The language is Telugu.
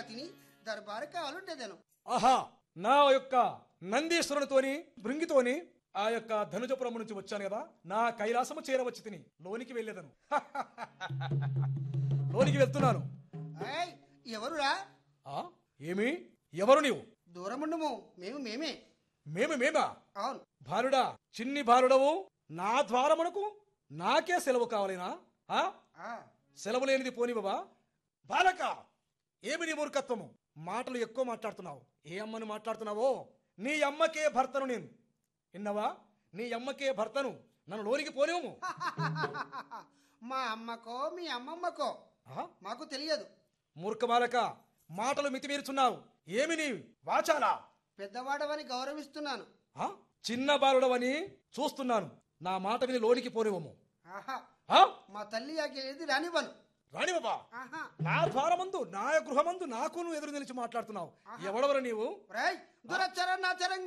తిని దర్బారు కావాలుండేదను ఆహా నా యొక్క నందీశ్వరునితోని భృంగితోని ఆ యొక్క ధనుజపురం నుంచి వచ్చాను కదా నా కైలాసము చేరవచ్చి తిని లోనికి వెళ్ళేదను లోనికి వెళ్తున్నాను ఏయ్ ఎవరురా ఆ ఏమి ఎవరు నీవు దూరముండము మేము మేమే మేము మేమా అవును బాలుడా చిన్ని బాలుడవు నా ద్వారమునకు నాకే సెలవు కావాలేనా ఆ ఆ, సెలవు లేనిది పోని బాబా బాలక ఏమి నీ మూర్ఖత్వము మాటలు ఎక్కువ మాట్లాడుతున్నావు ఏ అమ్మని మాట్లాడుతున్నావో నీ అమ్మకే భర్తను నేను విన్నావా నీ అమ్మకే భర్తను నన్ను లోనికి పోనేము మా అమ్మకో మీ అమ్మమ్మకో మాకు తెలియదు మూర్ఖ బాలక మాటలు మితిమీరుచున్నావు ఏమి నీ వాచాలా పెద్దవాడవని గౌరవిస్తున్నాను ఆ? చిన్న బాలుడవని చూస్తున్నాను నా మాట విని లోనికి పోనేవము ఆహా ఆ? మా తల్లి ఆకేది రానివ్వను రాణి బాబా ఆహా నా ద్వారమందు నా గృహమందు నాకు నువ్వు ఎదురు నిలిచి మాట్లాడుతున్నావు ఎవడవరు నీవు రేయ్ దురచ్చర నాచరం